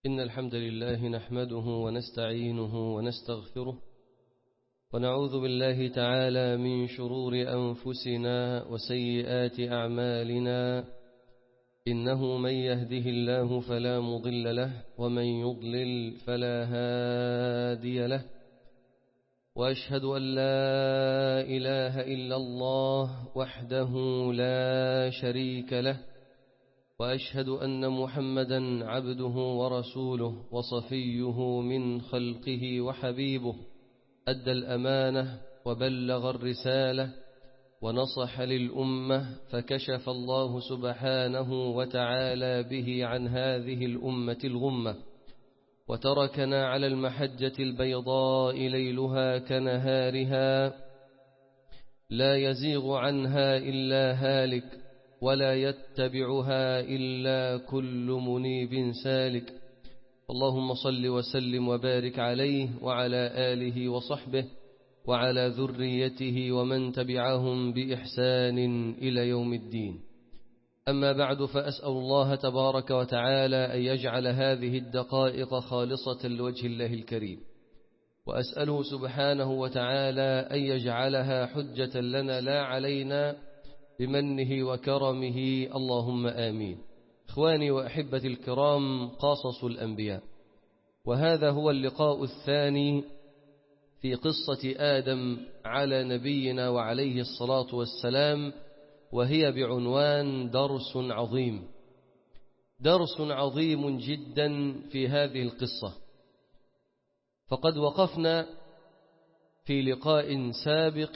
إن الحمد لله نحمده ونستعينه ونستغفره ونعوذ بالله تعالى من شرور أنفسنا وسيئات أعمالنا إنه من يهده الله فلا مضل له ومن يضلل فلا هادي له وأشهد أن لا إله إلا الله وحده لا شريك له وأشهد أن محمدا عبده ورسوله وصفيه من خلقه وحبيبه أدى الأمانة وبلغ الرسالة ونصح للأمة فكشف الله سبحانه وتعالى به عن هذه الأمة الغمة وتركنا على المحجة البيضاء ليلها كنهارها لا يزيغ عنها إلا هالك ولا يتبعها إلا كل منيب سالك اللهم صل وسلم وبارك عليه وعلى آله وصحبه وعلى ذريته ومن تبعهم بإحسان إلى يوم الدين أما بعد فأسأل الله تبارك وتعالى أن يجعل هذه الدقائق خالصة لوجه الله الكريم وأسأله سبحانه وتعالى أن يجعلها حجة لنا لا علينا بمنه وكرمه اللهم آمين إخواني وأحبتي الكرام قاصص الأنبياء وهذا هو اللقاء الثاني في قصة آدم على نبينا وعليه الصلاة والسلام وهي بعنوان درس عظيم درس عظيم جدا في هذه القصة فقد وقفنا في لقاء سابق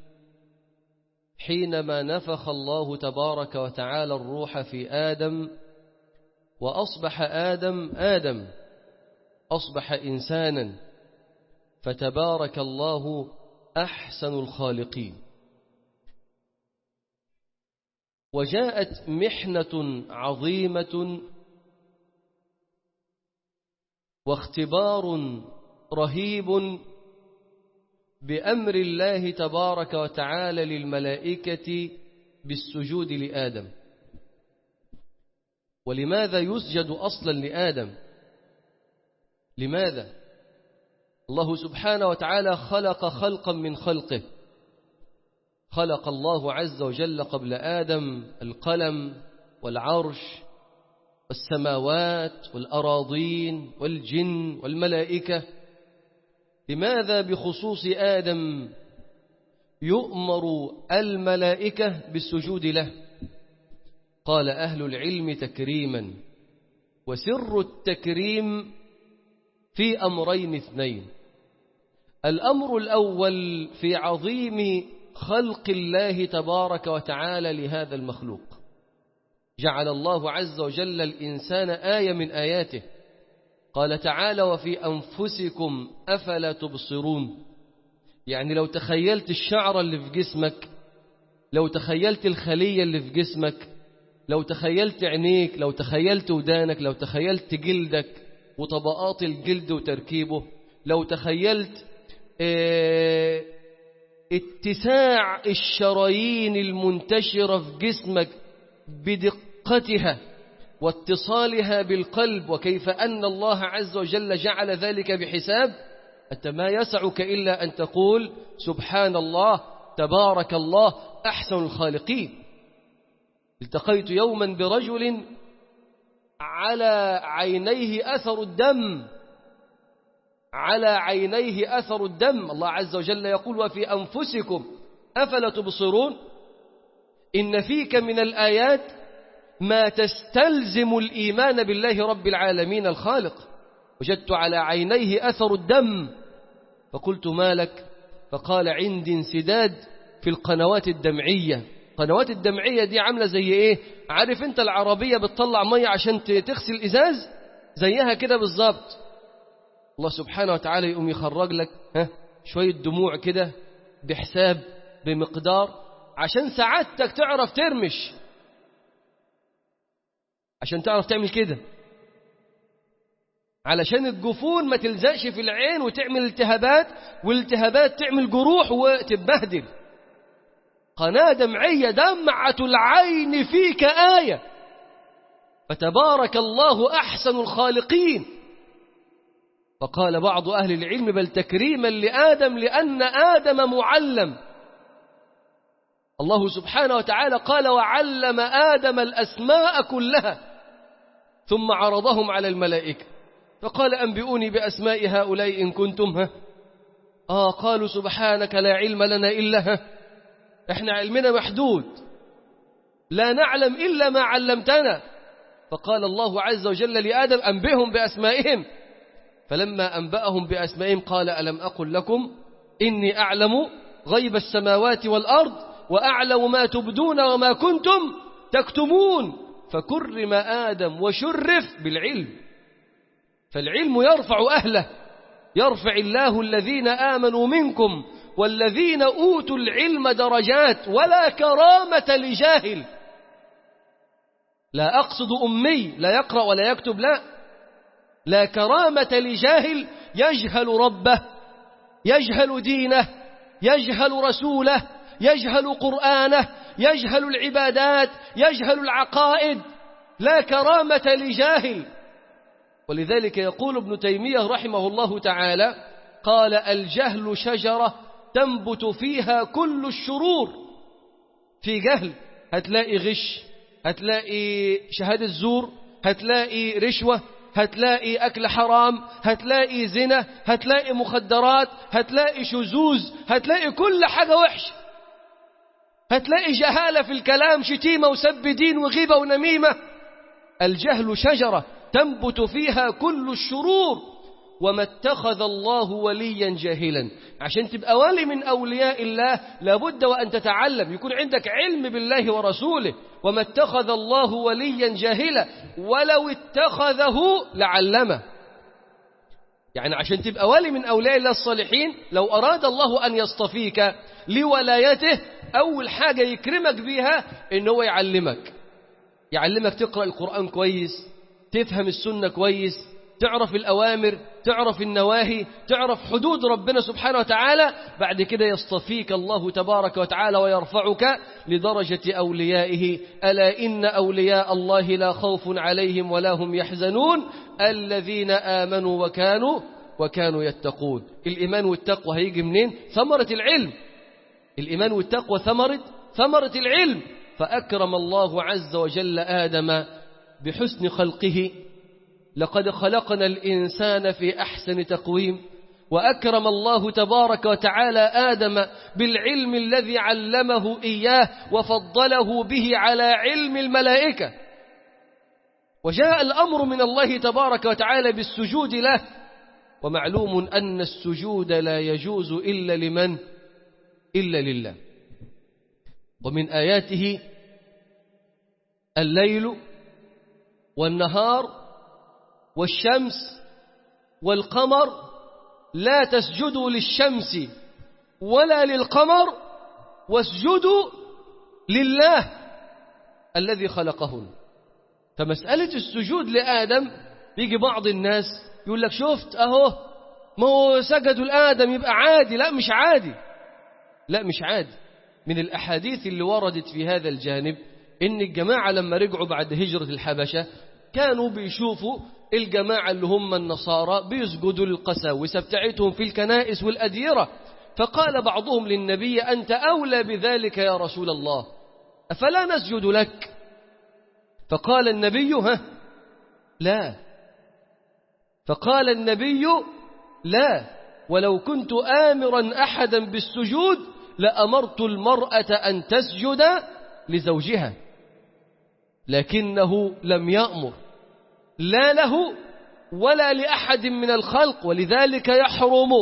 حينما نفخ الله تبارك وتعالى الروح في آدم وأصبح آدم آدم أصبح إنسانا فتبارك الله أحسن الخالقين وجاءت محنة عظيمة واختبار رهيب بأمر الله تبارك وتعالى للملائكة بالسجود لآدم ولماذا يسجد أصلا لآدم لماذا الله سبحانه وتعالى خلق خلقا من خلقه خلق الله عز وجل قبل آدم القلم والعرش والسماوات والأراضين والجن والملائكة لماذا بخصوص آدم يؤمر الملائكة بالسجود له قال أهل العلم تكريما وسر التكريم في أمرين اثنين الأمر الأول في عظيم خلق الله تبارك وتعالى لهذا المخلوق جعل الله عز وجل الإنسان آية من آياته قال تعالى وفي أنفسكم أفلا تبصرون يعني لو تخيلت الشعر اللي في جسمك لو تخيلت الخلية اللي في جسمك لو تخيلت عينيك لو تخيلت ودانك لو تخيلت جلدك وطبقات الجلد وتركيبه لو تخيلت اه اتساع الشرايين المنتشرة في جسمك بدقتها واتصالها بالقلب وكيف أن الله عز وجل جعل ذلك بحساب أنت ما يسعك إلا أن تقول سبحان الله تبارك الله أحسن الخالقين التقيت يوما برجل على عينيه أثر الدم على عينيه أثر الدم الله عز وجل يقول وفي أنفسكم أفلا تبصرون إن فيك من الآيات ما تستلزم الإيمان بالله رب العالمين الخالق وجدت على عينيه أثر الدم فقلت ما لك فقال عندي انسداد في القنوات الدمعية القنوات الدمعية دي عاملة زي ايه عارف انت العربية بتطلع مية عشان تغسل الإزاز زيها كده بالظبط الله سبحانه وتعالى يقوم يخرج لك ها شوية دموع كده بحساب بمقدار عشان سعادتك تعرف ترمش عشان تعرف تعمل كده علشان الجفون ما تلزقش في العين وتعمل التهابات والالتهابات تعمل جروح وتتبهدل قناة دمعية دمعة العين فيك آية فتبارك الله أحسن الخالقين فقال بعض أهل العلم بل تكريما لآدم لأن آدم معلم الله سبحانه وتعالى قال وعلم آدم الأسماء كلها ثم عرضهم على الملائكة فقال أنبئوني بأسماء هؤلاء إن كنتم ها آه قالوا سبحانك لا علم لنا إلا ها إحنا علمنا محدود لا نعلم إلا ما علمتنا فقال الله عز وجل لآدم أنبئهم بأسمائهم فلما أنبأهم بأسمائهم قال ألم أقل لكم إني أعلم غيب السماوات والأرض وأعلم ما تبدون وما كنتم تكتمون فكرم آدم وشرف بالعلم فالعلم يرفع أهله يرفع الله الذين آمنوا منكم والذين أوتوا العلم درجات ولا كرامة لجاهل لا أقصد أمي لا يقرأ ولا يكتب لا لا كرامة لجاهل يجهل ربه يجهل دينه يجهل رسوله يجهل قرآنه يجهل العبادات يجهل العقائد لا كرامة لجاهل ولذلك يقول ابن تيمية رحمه الله تعالى قال الجهل شجرة تنبت فيها كل الشرور في جهل هتلاقي غش هتلاقي شهادة زور هتلاقي رشوة هتلاقي أكل حرام هتلاقي زنا هتلاقي مخدرات هتلاقي شذوذ هتلاقي كل حاجة وحشة هتلاقي جهالة في الكلام شتيمة وسب دين وغيبة ونميمة الجهل شجرة تنبت فيها كل الشرور وما اتخذ الله وليا جاهلا عشان تبقى ولي من أولياء الله لابد وأن تتعلم يكون عندك علم بالله ورسوله وما اتخذ الله وليا جاهلا ولو اتخذه لعلمه يعني عشان تبقى ولي من أولياء الله الصالحين لو أراد الله أن يصطفيك لولايته أول حاجة يكرمك بيها إن هو يعلمك يعلمك تقرأ القرآن كويس تفهم السنة كويس تعرف الأوامر تعرف النواهي تعرف حدود ربنا سبحانه وتعالى بعد كده يصطفيك الله تبارك وتعالى ويرفعك لدرجة أوليائه ألا إن أولياء الله لا خوف عليهم ولا هم يحزنون الذين آمنوا وكانوا وكانوا يتقون الإيمان والتقوى هيجي منين ثمرة العلم الإيمان والتقوى ثمرة ثمرة العلم فأكرم الله عز وجل آدم بحسن خلقه لقد خلقنا الإنسان في أحسن تقويم وأكرم الله تبارك وتعالى آدم بالعلم الذي علمه إياه وفضله به على علم الملائكة وجاء الأمر من الله تبارك وتعالى بالسجود له ومعلوم أن السجود لا يجوز إلا لمن إلا لله ومن آياته الليل والنهار والشمس والقمر لا تسجدوا للشمس ولا للقمر واسجدوا لله الذي خلقهن فمسألة السجود لآدم بيجي بعض الناس يقول لك شفت أهو ما هو سجدوا لآدم يبقى عادي لا مش عادي لا مش عادي من الأحاديث اللي وردت في هذا الجانب إن الجماعة لما رجعوا بعد هجرة الحبشة كانوا بيشوفوا الجماعة اللي هم النصارى بيسجدوا للقساوسة بتاعتهم في الكنائس والأديرة فقال بعضهم للنبي أنت أولى بذلك يا رسول الله أفلا نسجد لك فقال النبي ها لا فقال النبي لا ولو كنت آمرا أحدا بالسجود لأمرت المرأة أن تسجد لزوجها لكنه لم يأمر لا له ولا لأحد من الخلق ولذلك يحرم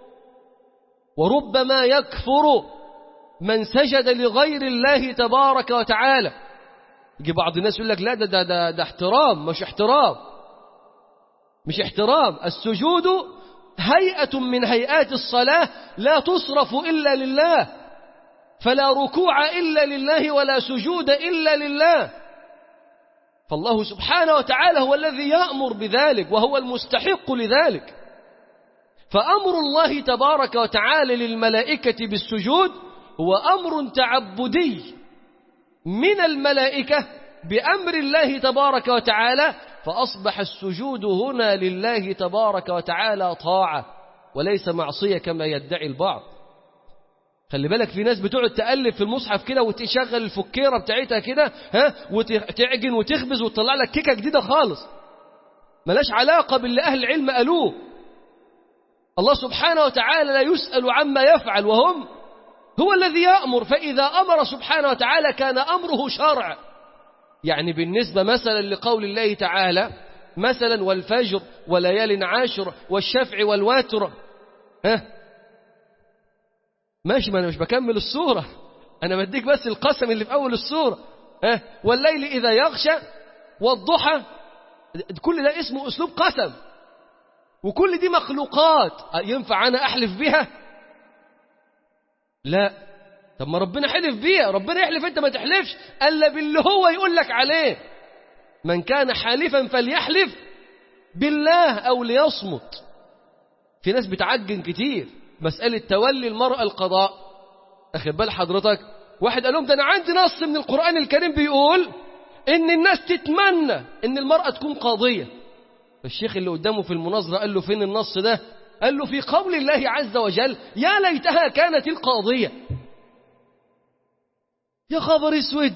وربما يكفر من سجد لغير الله تبارك وتعالى يجي بعض الناس يقول لك لا ده, ده, ده, ده احترام مش احترام مش احترام السجود هيئة من هيئات الصلاة لا تصرف إلا لله فلا ركوع إلا لله ولا سجود إلا لله فالله سبحانه وتعالى هو الذي يأمر بذلك وهو المستحق لذلك فأمر الله تبارك وتعالى للملائكة بالسجود هو أمر تعبدي من الملائكة بأمر الله تبارك وتعالى فأصبح السجود هنا لله تبارك وتعالى طاعة وليس معصية كما يدعي البعض خلي بالك في ناس بتقعد تقلب في المصحف كده وتشغل الفكيرة بتاعتها كده ها وتعجن وتخبز وتطلع لك كيكة جديدة خالص ملاش علاقة باللي أهل العلم قالوه الله سبحانه وتعالى لا يسأل عما يفعل وهم هو الذي يأمر فإذا أمر سبحانه وتعالى كان أمره شرع يعني بالنسبة مثلا لقول الله تعالى مثلا والفجر وليال عاشر والشفع والواتر ها ماشي ما أنا مش بكمل الصورة أنا بديك بس القسم اللي في أول الصورة ها والليل إذا يغشى والضحى كل ده اسمه أسلوب قسم وكل دي مخلوقات ينفع أنا أحلف بها لا طب ما ربنا حلف بيها ربنا يحلف انت ما تحلفش الا باللي هو يقول لك عليه من كان حالفا فليحلف بالله او ليصمت في ناس بتعجن كتير مسألة تولي المرأة القضاء أخذ بال حضرتك واحد قال لهم ده أنا عندي نص من القرآن الكريم بيقول إن الناس تتمنى إن المرأة تكون قاضية فالشيخ اللي قدامه في المناظرة قال له فين النص ده قال له في قول الله عز وجل يا ليتها كانت القاضية يا خبر اسود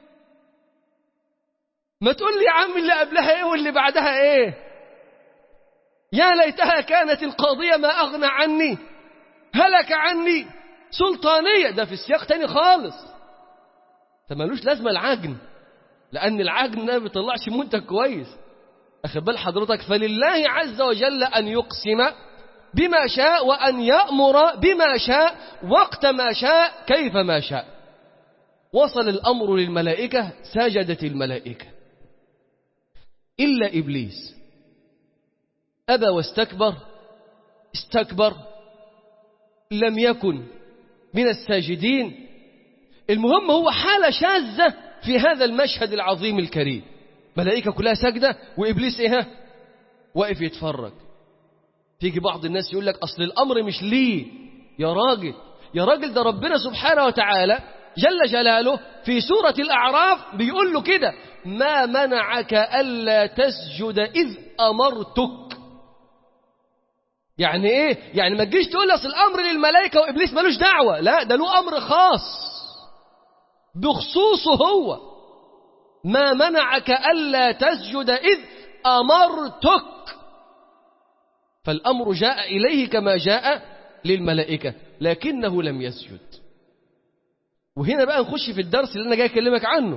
ما تقول لي يا عم اللي قبلها ايه واللي بعدها ايه يا ليتها كانت القاضية ما أغنى عني هلك عني سلطانية ده في السياق تاني خالص فمالوش لازمة العجن لأن العجن ده ما بيطلعش منتج كويس أخد بال حضرتك فلله عز وجل أن يقسم بما شاء وأن يأمر بما شاء وقت ما شاء كيف ما شاء وصل الأمر للملائكة سجدت الملائكة إلا إبليس أبى واستكبر استكبر لم يكن من الساجدين المهم هو حالة شاذة في هذا المشهد العظيم الكريم ملائكة كلها سجدة وإبليس إيه واقف يتفرج تيجي بعض الناس يقول لك أصل الأمر مش ليه يا راجل يا راجل ده ربنا سبحانه وتعالى جل جلاله في سورة الأعراف بيقول له كده ما منعك ألا تسجد إذ أمرتك يعني إيه؟ يعني ما تجيش تقول أصل الأمر للملائكة وإبليس ملوش دعوة لا ده له أمر خاص بخصوصه هو ما منعك ألا تسجد إذ أمرتك فالأمر جاء إليه كما جاء للملائكة لكنه لم يسجد وهنا بقى نخش في الدرس اللي أنا جاي أكلمك عنه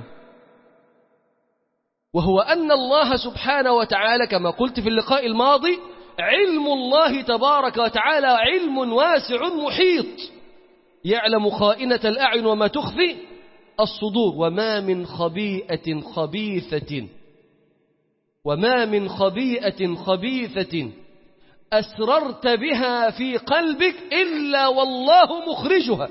وهو أن الله سبحانه وتعالى كما قلت في اللقاء الماضي علم الله تبارك وتعالى علم واسع محيط يعلم خائنة الأعين وما تخفي الصدور وما من خبيئة خبيثة وما من خبيئة خبيثة أسررت بها في قلبك إلا والله مخرجها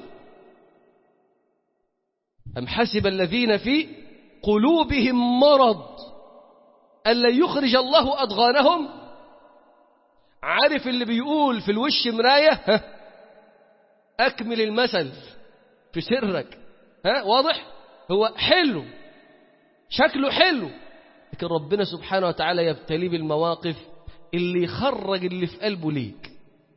أم حسب الذين في قلوبهم مرض ألا يخرج الله أضغانهم عارف اللي بيقول في الوش مراية ها أكمل المثل في سرك ها واضح هو حلو شكله حلو لكن ربنا سبحانه وتعالى يبتليه بالمواقف اللي يخرج اللي في قلبه ليك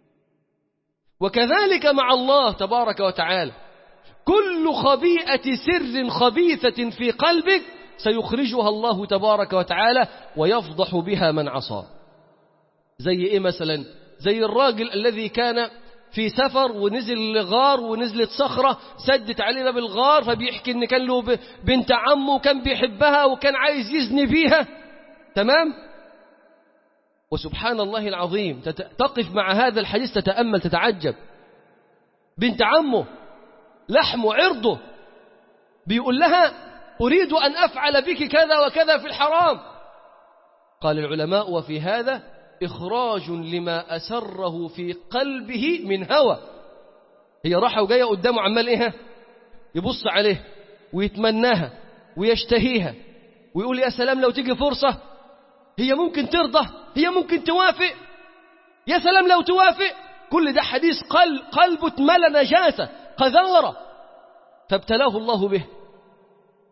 وكذلك مع الله تبارك وتعالى كل خبيئة سر خبيثة في قلبك سيخرجها الله تبارك وتعالى ويفضح بها من عصاه زي ايه مثلا زي الراجل الذي كان في سفر ونزل لغار ونزلت صخرة سدت عليه باب الغار فبيحكي ان كان له بنت عمه وكان بيحبها وكان عايز يزني فيها تمام وسبحان الله العظيم تقف مع هذا الحديث تتأمل تتعجب بنت عمه لحمه عرضه بيقول لها أريد أن أفعل بك كذا وكذا في الحرام قال العلماء وفي هذا إخراج لما أسره في قلبه من هوى هي راحة وجاية قدامه عمال إيه يبص عليه ويتمناها ويشتهيها ويقول يا سلام لو تيجي فرصة هي ممكن ترضى هي ممكن توافق يا سلام لو توافق كل ده حديث قلب قلبه اتملى نجاسة قذارة فابتلاه الله به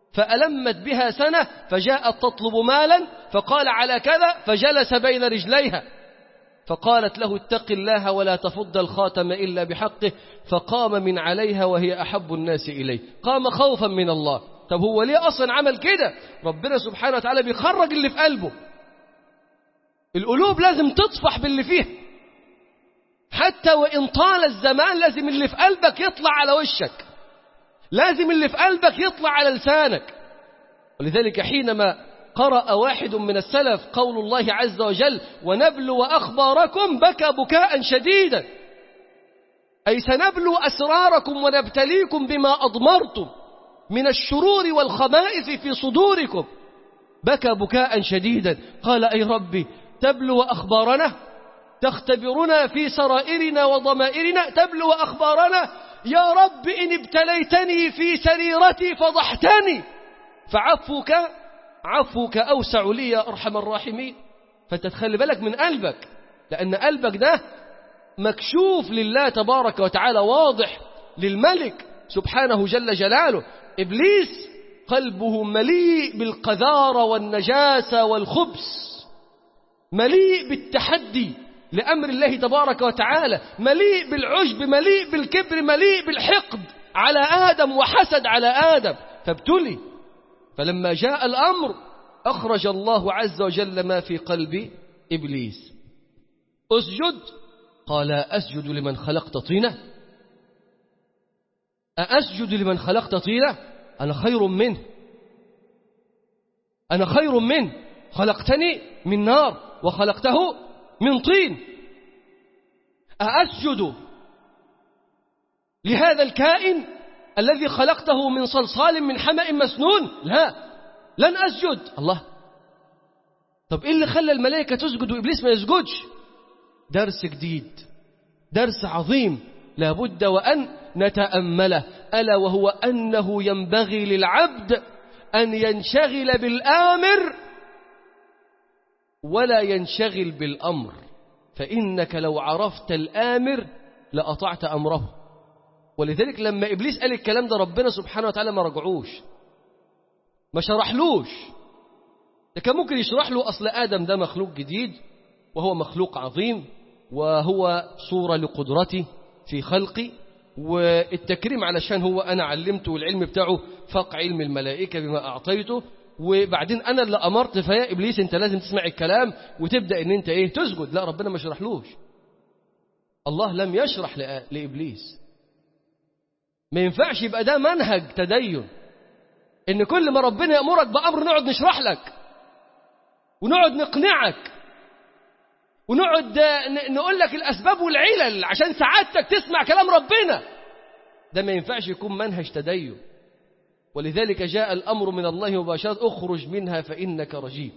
فألمت بها سنة فجاءت تطلب مالا فقال على كذا فجلس بين رجليها فقالت له اتق الله ولا تفض الخاتم إلا بحقه فقام من عليها وهي أحب الناس إليه قام خوفا من الله طب هو ليه أصلا عمل كده ربنا سبحانه وتعالى بيخرج اللي في قلبه القلوب لازم تطفح باللي فيها حتى وإن طال الزمان لازم اللي في قلبك يطلع على وشك لازم اللي في قلبك يطلع على لسانك ولذلك حينما قرأ واحد من السلف قول الله عز وجل ونبلو أخباركم بكى بكاء شديدا أي سنبلو أسراركم ونبتليكم بما أضمرتم من الشرور والخبائث في صدوركم بكى بكاء شديدا قال أي ربي تبلو أخبارنا تختبرنا في سرائرنا وضمائرنا تبلو أخبارنا يا رب إن ابتليتني في سريرتي فضحتني فعفوك عفوك أوسع لي يا أرحم الراحمين فأنت تخلي بالك من قلبك لأن قلبك ده مكشوف لله تبارك وتعالى واضح للملك سبحانه جل جلاله إبليس قلبه مليء بالقذارة والنجاسة والخبث مليء بالتحدي لأمر الله تبارك وتعالى مليء بالعجب مليء بالكبر مليء بالحقد على آدم وحسد على آدم فابتلي فلما جاء الأمر أخرج الله عز وجل ما في قلب إبليس أسجد قال أسجد لمن خلقت طينة أأسجد لمن خلقت طينة أنا خير منه أنا خير منه خلقتني من نار وخلقته من طين أأسجد لهذا الكائن الذي خلقته من صلصال من حمأ مسنون لا لن أسجد الله طب إيه اللي خلى الملائكة تسجد وإبليس ما يسجدش درس جديد درس عظيم لابد وأن نتأمله ألا وهو أنه ينبغي للعبد أن ينشغل بالآمر ولا ينشغل بالأمر فإنك لو عرفت الآمر لأطعت أمره ولذلك لما إبليس قال الكلام ده ربنا سبحانه وتعالى ما رجعوش ما شرحلوش ده كان ممكن يشرح له أصل آدم ده مخلوق جديد وهو مخلوق عظيم وهو صورة لقدرتي في خلقي والتكريم علشان هو أنا علمته العلم بتاعه فوق علم الملائكة بما أعطيته وبعدين أنا اللي أمرت فيا إبليس أنت لازم تسمع الكلام وتبدأ أن أنت إيه تسجد لا ربنا ما شرحلوش الله لم يشرح لإبليس ما ينفعش يبقى ده منهج تدين ان كل ما ربنا يأمرك بأمر نقعد نشرح لك ونقعد نقنعك ونقعد نقول لك الأسباب والعلل عشان سعادتك تسمع كلام ربنا ده ما ينفعش يكون منهج تدين ولذلك جاء الأمر من الله مباشرة اخرج منها فإنك رجيم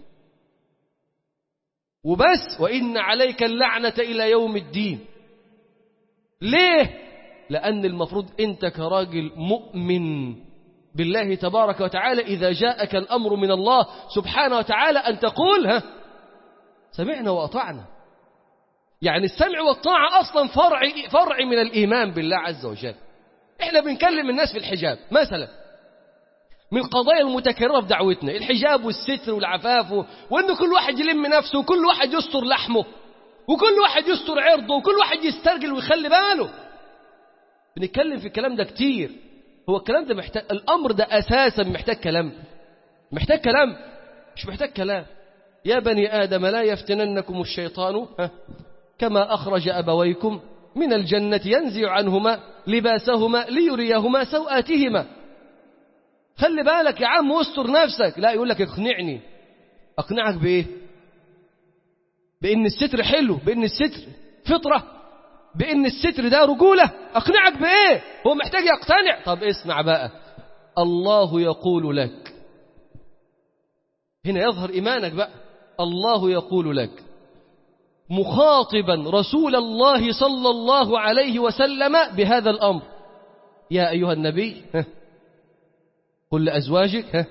وبس وإن عليك اللعنة إلى يوم الدين ليه لأن المفروض أنت كراجل مؤمن بالله تبارك وتعالى إذا جاءك الأمر من الله سبحانه وتعالى أن تقول ها سمعنا وأطعنا يعني السمع والطاعة أصلا فرع, فرع من الإيمان بالله عز وجل إحنا بنكلم الناس في الحجاب مثلا من القضايا المتكررة في دعوتنا الحجاب والستر والعفاف وأن كل واحد يلم نفسه وكل واحد يستر لحمه وكل واحد يستر عرضه وكل واحد يسترجل ويخلي باله بنتكلم في الكلام ده كتير هو الكلام ده محتاج الأمر ده أساسا محتاج كلام محتاج كلام مش محتاج كلام يا بني آدم لا يفتننكم الشيطان كما أخرج أبويكم من الجنة ينزع عنهما لباسهما ليريهما سوآتهما خلي بالك يا عم واستر نفسك لا يقول لك اقنعني أقنعك بإيه بإن الستر حلو بإن الستر فطرة بإن الستر ده رجولة أقنعك بإيه هو محتاج يقتنع طب اسمع بقى الله يقول لك هنا يظهر إيمانك بقى الله يقول لك مخاطبا رسول الله صلى الله عليه وسلم بهذا الأمر يا أيها النبي قل لأزواجك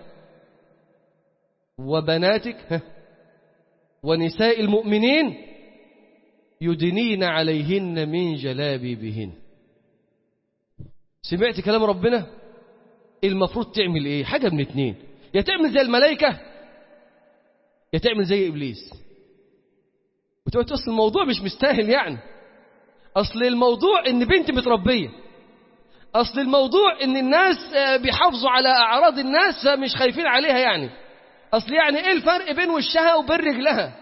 وبناتك ونساء المؤمنين يدنين عليهن من جلابيبهن سمعت كلام ربنا المفروض تعمل ايه حاجة من اتنين يا تعمل زي الملائكة يا تعمل زي إبليس وتقول أصل الموضوع مش مستاهل يعني أصل الموضوع إن بنت متربية أصل الموضوع إن الناس بيحافظوا على أعراض الناس مش خايفين عليها يعني أصل يعني إيه الفرق بين وشها وبين رجلها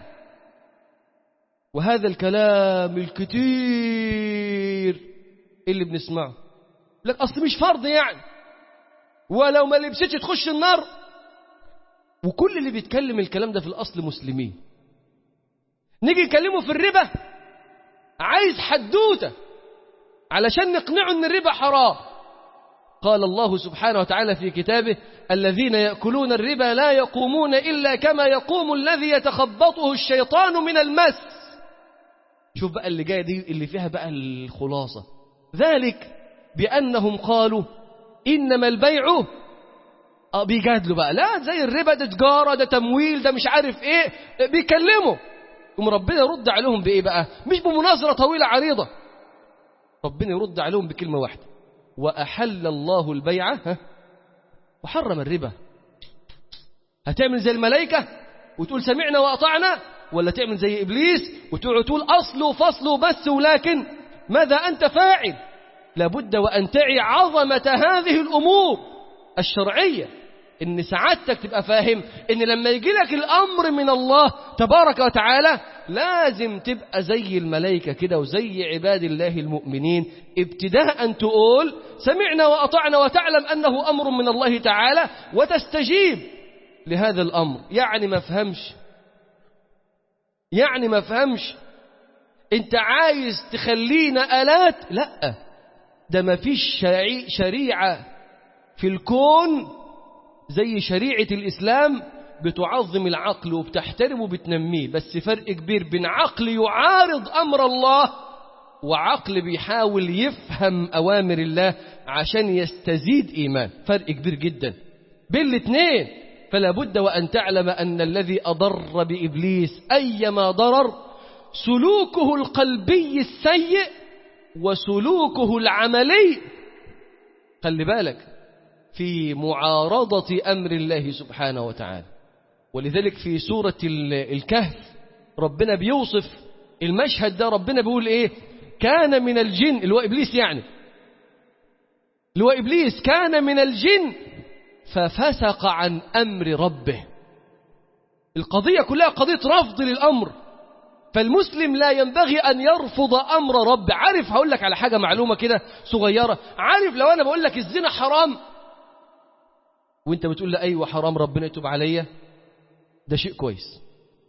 وهذا الكلام الكتير اللي بنسمعه لك أصل مش فرض يعني ولو ما لبستش تخش النار وكل اللي بيتكلم الكلام ده في الأصل مسلمين نيجي نكلمه في الربا عايز حدوته علشان نقنعه ان الربا حرام قال الله سبحانه وتعالى في كتابه الذين يأكلون الربا لا يقومون إلا كما يقوم الذي يتخبطه الشيطان من المس شوف بقى اللي جاية دي اللي فيها بقى الخلاصة ذلك بأنهم قالوا إنما البيع اه بيجادلوا بقى لا زي الربا ده تجارة ده تمويل ده مش عارف ايه بيكلموا ثم ربنا يرد عليهم بايه بقى مش بمناظرة طويلة عريضة ربنا يرد عليهم بكلمة واحدة وأحل الله البيع ها وحرم الربا هتعمل زي الملائكة وتقول سمعنا وأطعنا ولا تعمل زي إبليس وتقول أصل وفصل وبس ولكن ماذا أنت فاعل لابد وأن تعي عظمة هذه الأمور الشرعية إن سعادتك تبقى فاهم إن لما يجي لك الأمر من الله تبارك وتعالى لازم تبقى زي الملائكة كده وزي عباد الله المؤمنين ابتداء تقول سمعنا وأطعنا وتعلم أنه أمر من الله تعالى وتستجيب لهذا الأمر يعني ما فهمش يعني ما فهمش انت عايز تخلينا آلات لا ده ما فيش شريعة في الكون زي شريعة الإسلام بتعظم العقل وبتحترمه وبتنميه بس فرق كبير بين عقل يعارض أمر الله وعقل بيحاول يفهم أوامر الله عشان يستزيد إيمان فرق كبير جدا بين الاثنين فلا بد وأن تعلم أن الذي أضر بإبليس أيما ضرر سلوكه القلبي السيء وسلوكه العملي خلي بالك في معارضة أمر الله سبحانه وتعالى ولذلك في سورة الكهف ربنا بيوصف المشهد ده ربنا بيقول إيه كان من الجن اللي هو إبليس يعني اللي هو إبليس كان من الجن ففسق عن أمر ربه القضية كلها قضية رفض للأمر فالمسلم لا ينبغي أن يرفض أمر رب عارف هقول لك على حاجة معلومة كده صغيرة عارف لو أنا بقول لك الزنا حرام وانت بتقول لي أيوة حرام ربنا يتوب عليا ده شيء كويس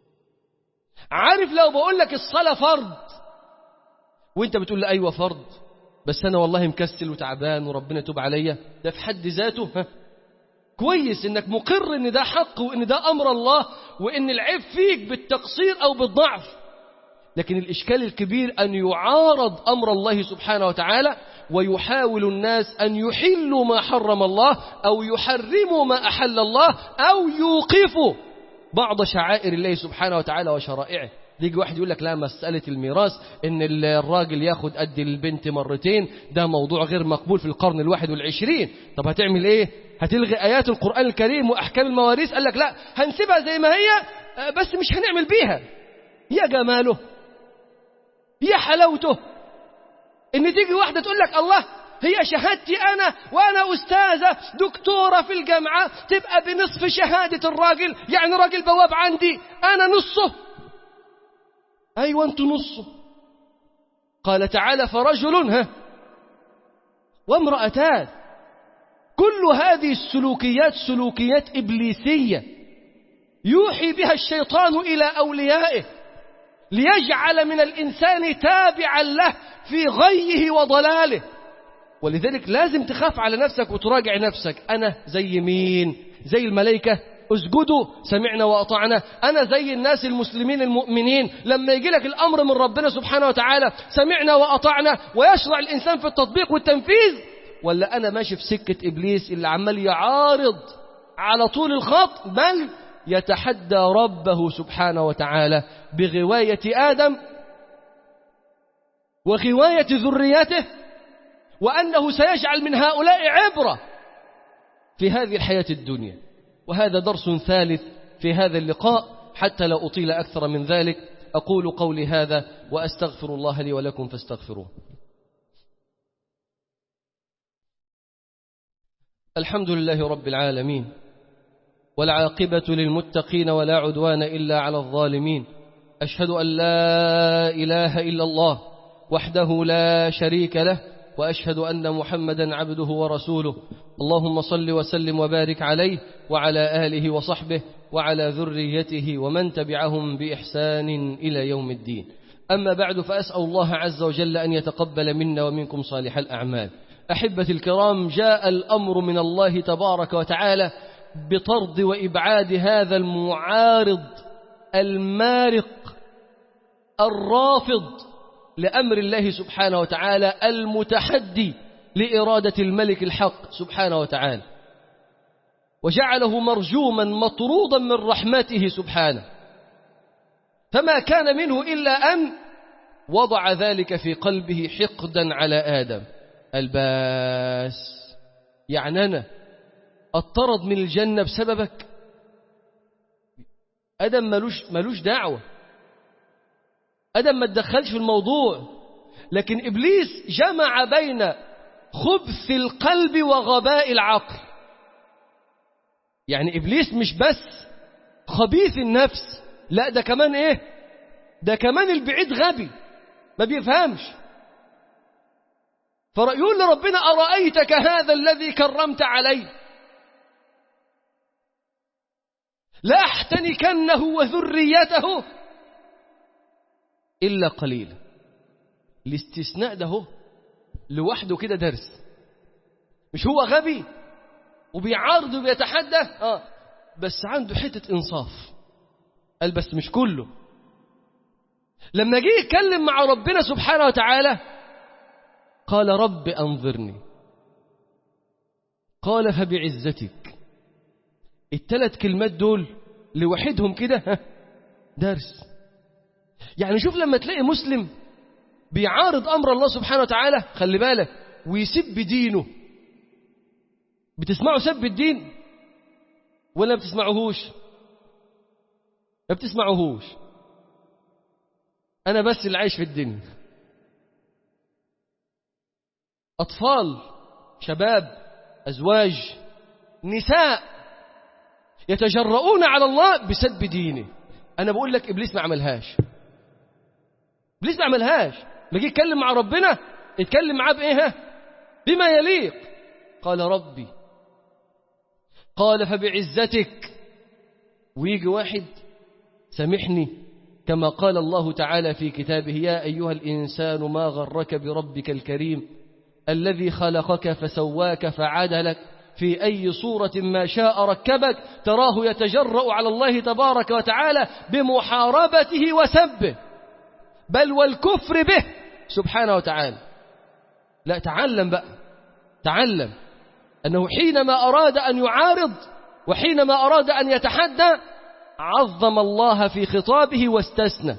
عارف لو بقول لك الصلاة فرض وانت بتقول لي أيوة فرض بس أنا والله مكسل وتعبان وربنا يتوب عليا ده في حد ذاته ها كويس انك مقر ان ده حق وان ده امر الله وان العيب فيك بالتقصير او بالضعف لكن الاشكال الكبير ان يعارض امر الله سبحانه وتعالى ويحاول الناس ان يحلوا ما حرم الله او يحرموا ما احل الله او يوقفوا بعض شعائر الله سبحانه وتعالى وشرائعه يجي واحد يقول لك لا مسألة الميراث إن الراجل ياخد قد البنت مرتين ده موضوع غير مقبول في القرن الواحد والعشرين طب هتعمل إيه هتلغي آيات القرآن الكريم وأحكام المواريث قال لك لا هنسيبها زي ما هي بس مش هنعمل بيها يا جماله يا حلاوته إن تيجي واحدة تقول لك الله هي شهادتي أنا وأنا أستاذة دكتورة في الجامعة تبقى بنصف شهادة الراجل يعني راجل بواب عندي أنا نصه أيوة أنتوا نصه قال تعالى فرجل ها وامرأتان كل هذه السلوكيات سلوكيات إبليسية يوحي بها الشيطان إلى أوليائه ليجعل من الإنسان تابعا له في غيه وضلاله ولذلك لازم تخاف على نفسك وتراجع نفسك أنا زي مين زي الملائكة اسجدوا سمعنا وأطعنا أنا زي الناس المسلمين المؤمنين لما يجي لك الأمر من ربنا سبحانه وتعالى سمعنا وأطعنا ويشرع الإنسان في التطبيق والتنفيذ ولا أنا ماشي في سكة إبليس اللي عمال يعارض على طول الخط بل يتحدى ربه سبحانه وتعالى بغواية آدم وغواية ذريته وأنه سيجعل من هؤلاء عبرة في هذه الحياة الدنيا وهذا درس ثالث في هذا اللقاء حتى لا أطيل أكثر من ذلك أقول قولي هذا وأستغفر الله لي ولكم فاستغفروه الحمد لله رب العالمين والعاقبة للمتقين ولا عدوان إلا على الظالمين أشهد أن لا إله إلا الله وحده لا شريك له وأشهد أن محمدا عبده ورسوله اللهم صل وسلم وبارك عليه وعلى آله وصحبه وعلى ذريته ومن تبعهم بإحسان إلى يوم الدين أما بعد فأسأل الله عز وجل أن يتقبل منا ومنكم صالح الأعمال أحبة الكرام جاء الأمر من الله تبارك وتعالى بطرد وإبعاد هذا المعارض المارق الرافض لأمر الله سبحانه وتعالى المتحدي لإرادة الملك الحق سبحانه وتعالى وجعله مرجوما مطرودا من رحمته سبحانه فما كان منه إلا أن وضع ذلك في قلبه حقدا على آدم الباس يعني أنا اطرد من الجنة بسببك أدم ملوش, ملوش دعوة أدم ما تدخلش في الموضوع لكن إبليس جمع بين خبث القلب وغباء العقل يعني إبليس مش بس خبيث النفس لا ده كمان إيه ده كمان البعيد غبي ما بيفهمش فيقول لربنا أرأيتك هذا الذي كرمت عليه لأحتنكنه وذريته إلا قليلا الاستثناء ده هو لوحده كده درس مش هو غبي وبيعارض وبيتحدى آه بس عنده حتة إنصاف قال بس مش كله لما جه يتكلم مع ربنا سبحانه وتعالى قال رب أنظرني قال فبعزتك الثلاث كلمات دول لوحدهم كده درس يعني شوف لما تلاقي مسلم بيعارض أمر الله سبحانه وتعالى خلي بالك ويسب دينه بتسمعوا سب الدين ولا بتسمعوهوش ما بتسمعوهوش أنا بس اللي عايش في الدنيا أطفال شباب أزواج نساء يتجرؤون على الله بسب دينه أنا بقول لك إبليس ما عملهاش إبليس ما عملهاش ما جه يتكلم مع ربنا يتكلم معاه بإيه بما يليق قال ربي قال فبعزتك ويجي واحد سامحني كما قال الله تعالى في كتابه يا أيها الإنسان ما غرك بربك الكريم الذي خلقك فسواك فعدلك في أي صورة ما شاء ركبك تراه يتجرأ على الله تبارك وتعالى بمحاربته وسبه بل والكفر به سبحانه وتعالى لا تعلم بقى تعلم أنه حينما أراد أن يعارض وحينما أراد أن يتحدى عظم الله في خطابه واستثنى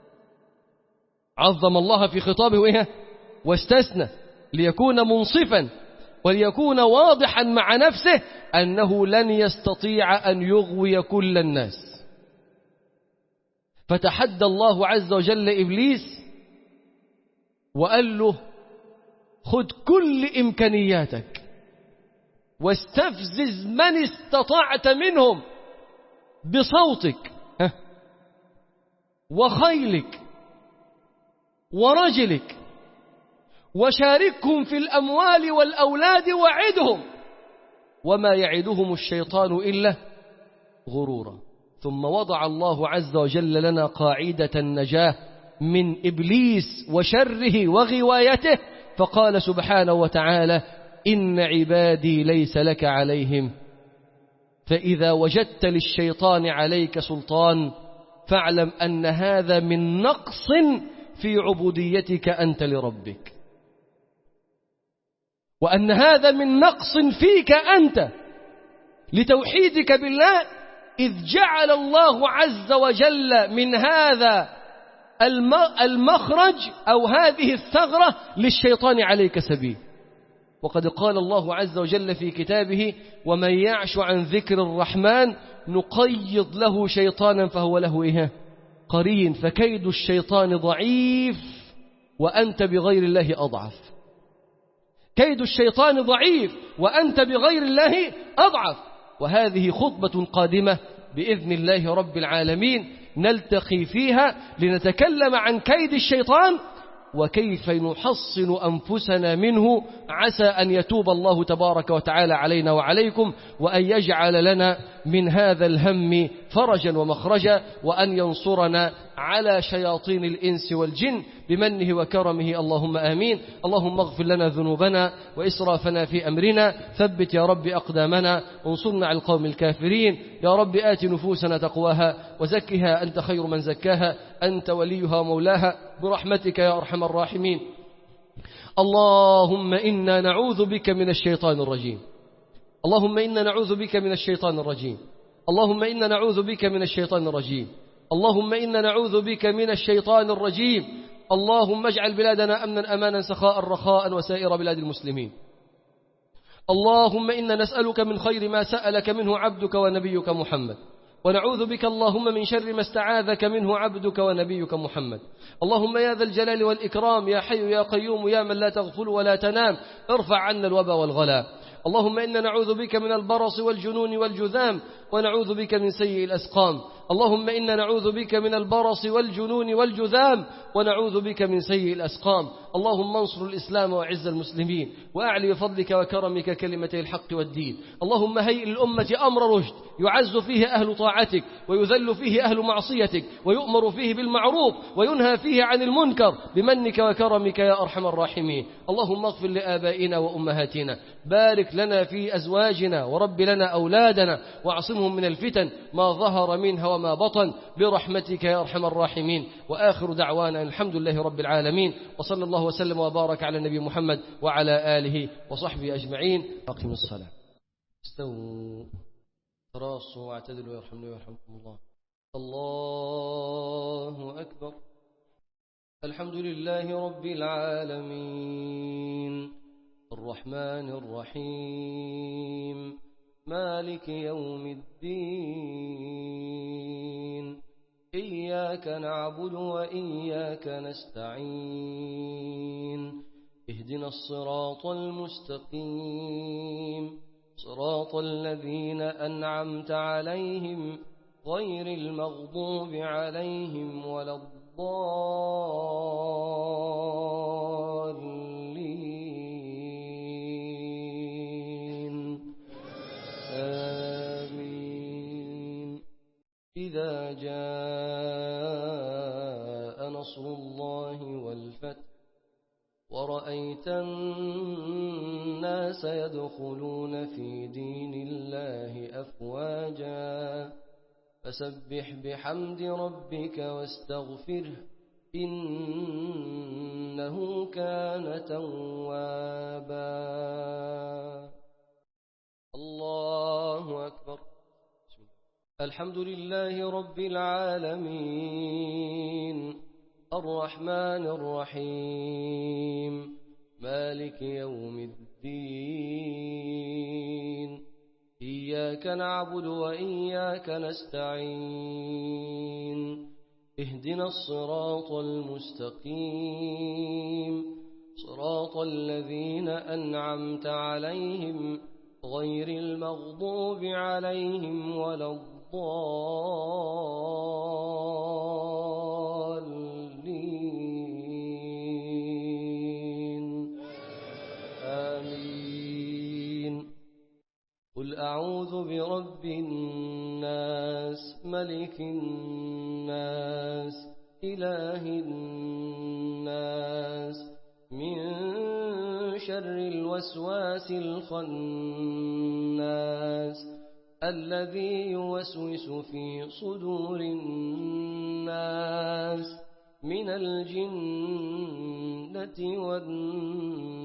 عظم الله في خطابه وإيه؟ واستثنى ليكون منصفا وليكون واضحا مع نفسه أنه لن يستطيع أن يغوي كل الناس فتحدى الله عز وجل إبليس وقال له خذ كل إمكانياتك واستفزز من استطعت منهم بصوتك وخيلك ورجلك وشاركهم في الأموال والأولاد وعدهم وما يعدهم الشيطان إلا غرورا ثم وضع الله عز وجل لنا قاعدة النجاة من إبليس وشره وغوايته فقال سبحانه وتعالى إن عبادي ليس لك عليهم فإذا وجدت للشيطان عليك سلطان فاعلم أن هذا من نقص في عبوديتك أنت لربك وأن هذا من نقص فيك أنت لتوحيدك بالله إذ جعل الله عز وجل من هذا المخرج أو هذه الثغرة للشيطان عليك سبيل وقد قال الله عز وجل في كتابه ومن يعش عن ذكر الرحمن نقيض له شيطانا فهو له إيه قرين فكيد الشيطان ضعيف وأنت بغير الله أضعف كيد الشيطان ضعيف وأنت بغير الله أضعف وهذه خطبة قادمة بإذن الله رب العالمين نلتقي فيها لنتكلم عن كيد الشيطان وكيف نحصن أنفسنا منه عسى أن يتوب الله تبارك وتعالى علينا وعليكم وأن يجعل لنا من هذا الهم فرجا ومخرجا وأن ينصرنا على شياطين الإنس والجن بمنه وكرمه اللهم آمين اللهم اغفر لنا ذنوبنا وإسرافنا في أمرنا ثبت يا رب أقدامنا انصرنا على القوم الكافرين يا رب آت نفوسنا تقواها وزكها أنت خير من زكاها أنت وليها ومولاها برحمتك يا أرحم الراحمين اللهم إنا نعوذ بك من الشيطان الرجيم اللهم إنا نعوذ بك من الشيطان الرجيم اللهم إنا نعوذ بك من الشيطان الرجيم اللهم إنا نعوذ بك من الشيطان الرجيم اللهم اجعل بلادنا أمنا أمانا سخاء رخاء وسائر بلاد المسلمين اللهم إنا نسألك من خير ما سألك منه عبدك ونبيك محمد ونعوذ بك اللهم من شر ما استعاذك منه عبدك ونبيك محمد اللهم يا ذا الجلال والإكرام يا حي يا قيوم يا من لا تغفل ولا تنام ارفع عنا الوبا والغلا اللهم إنا نعوذ بك من البرص والجنون والجذام ونعوذ بك من سيء الأسقام اللهم إنا نعوذ بك من البرص والجنون والجذام ونعوذ بك من سيء الأسقام اللهم انصر الإسلام وعز المسلمين وأعلي بفضلك وكرمك كلمتي الحق والدين اللهم هيئ للأمة أمر رشد يعز فيه أهل طاعتك ويذل فيه أهل معصيتك ويؤمر فيه بالمعروف وينهى فيه عن المنكر بمنك وكرمك يا أرحم الراحمين اللهم اغفر لآبائنا وأمهاتنا بارك لنا في أزواجنا ورب لنا أولادنا واعصمهم من الفتن ما ظهر منها وما بطن برحمتك يا أرحم الراحمين وآخر دعوانا الحمد لله رب العالمين وصلى الله وسلم وبارك على النبي محمد وعلى آله وصحبه أجمعين أقم الصلاة استووا تراصوا واعتدلوا يرحمني ويرحمكم الله الله أكبر الحمد لله رب العالمين الرحمن الرحيم مالك يوم الدين إياك نعبد وإياك نستعين اهدنا الصراط المستقيم صراط الذين أنعمت عليهم غير المغضوب عليهم ولا الضالين آمين إذا جاء نصر الله والفتح ورأيت الناس يدخلون في دين الله أفواجا فسبح بحمد ربك واستغفره إنه كان توابا الله أكبر الحمد لله رب العالمين الرحمن الرحيم مالك يوم الدين إياك نعبد وإياك نستعين اهدنا الصراط المستقيم صراط الذين أنعمت عليهم غير المغضوب عليهم ولا الضالين آمين قل أعوذ برب الناس ملك الناس إله الناس من شر الوسواس الخناس الذي يوسوس في صدور الناس من الجنة والناس